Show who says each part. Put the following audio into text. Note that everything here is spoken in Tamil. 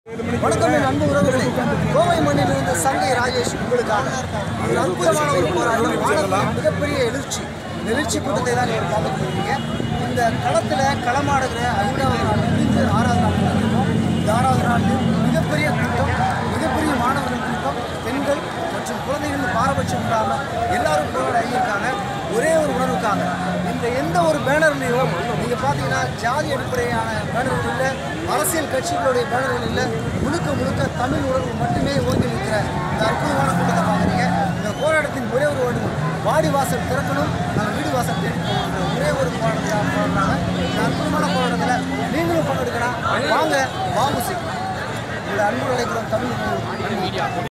Speaker 1: வணக்கம் என் அன்பு உறவுகளே கோவை மண்ணிலிருந்து சங்கை ராஜேஷ் உங்களுக்காக ஒரு அற்புதமான ஒரு போராட்டம் மாணவர்கள் மிகப்பெரிய எழுச்சி இந்த எழுச்சி கூட்டத்தை தான் நீங்கள் பார்த்துட்டு இருக்கீங்க இந்த களத்தில் களமாடுகிற ஐந்தாவது நாள் முடிந்து ஆறாவது நாள் நடக்கும் இந்த ஆறாவது நாள் மிகப்பெரிய கூட்டம் மிகப்பெரிய மாணவர்கள் கூட்டம் பெண்கள் மற்றும் குழந்தைகள் பாரபட்சம் இல்லாமல் எல்லாரும் போராட இருக்காங்க ஒரே ஒரு உணர்வுக்காக இந்த எந்த ஒரு பேனர்லையும் நீங்கள் பார்த்தீங்கன்னா ஜாதி அடிப்படையான பேனர்கள் இல்லை அரசியல் கட்சிகளுடைய பேனர்கள் இல்லை முழுக்க முழுக்க தமிழ் உணர்வு மட்டுமே ஓங்கி நிற்கிற இந்த அற்புதமான கூட்டத்தை பார்க்குறீங்க இந்த போராட்டத்தின் ஒரே ஒரு வேண்டுகோள் வாடி வாசல் திறக்கணும் நாங்கள் வீடு வாசல் தேடி போகணுன்ற ஒரே ஒரு போராட்டத்தை போடுறாங்க இந்த அற்புதமான போராட்டத்தில் நீங்களும் பங்கெடுக்கலாம் வாங்க வாங்க உங்களோட அன்பு நிலைக்கிறோம் தமிழ் உணர்வு.